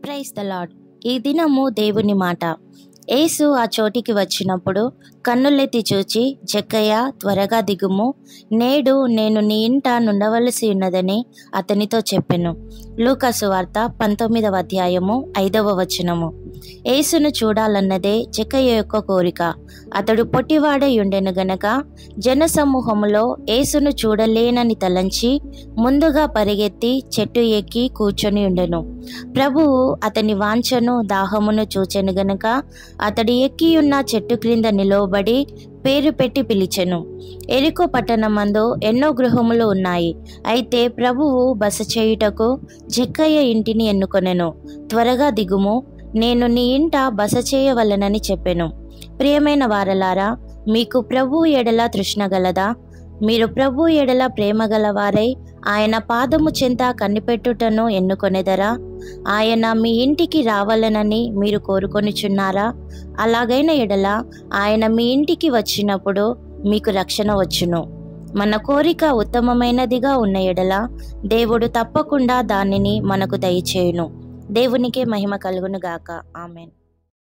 praise the lord ఈ దినము దేవుని మాట యేసు ఆ చోటికి వచ్చినప్పుడు కన్నులెత్తి చూచి జక్కయ్య త్వరగా దిగుము నేడు నేను నీ ఇంట నుండవలసి ఉన్నదని అతనితో చెప్పెను లూకాసు వార్త పంతొమ్మిదవ అధ్యాయము ఐదవ వచనము యేసును చూడాలన్నదే జక్కయ్య యొక్క కోరిక అతడు పొట్టివాడై ఉండెను గనక జనసమూహములో యేసును చూడలేనని తలంచి ముందుగా పరిగెత్తి చెట్టు ఎక్కి కూర్చొని ఉండెను ప్రభువు అతని వాంఛను దాహమును చూచెను గనుక అతడు ఎక్కి ఉన్న చెట్టు క్రింద నిలవబడి పేరు పెట్టి పిలిచెను ఎరికో పట్టణమందు ఎన్నో గృహములు ఉన్నాయి అయితే ప్రభువు బస చేయుటకు జక్కయ్య ఇంటిని ఎన్నుకొనెను త్వరగా దిగుము నేను నీ ఇంట బస చేయవలనని చెప్పెను ప్రియమైన వారలారా మీకు ప్రభు ఎడల తృష్ణ గలదా మీరు ప్రభు ఎడల ప్రేమ గలవారై ఆయన పాదము చెంత కనిపెట్టుటను ఎన్నుకొనెదరా ఆయన మీ ఇంటికి రావాలనని మీరు కోరుకొనిచున్నారా అలాగైన ఎడల ఆయన మీ ఇంటికి వచ్చినప్పుడు మీకు రక్షణ వచ్చును మన కోరిక ఉత్తమమైనదిగా ఉన్న ఎడల దేవుడు తప్పకుండా దానిని మనకు దయచేయును దేవునికే మహిమ కలుగును గాక ఆమెన్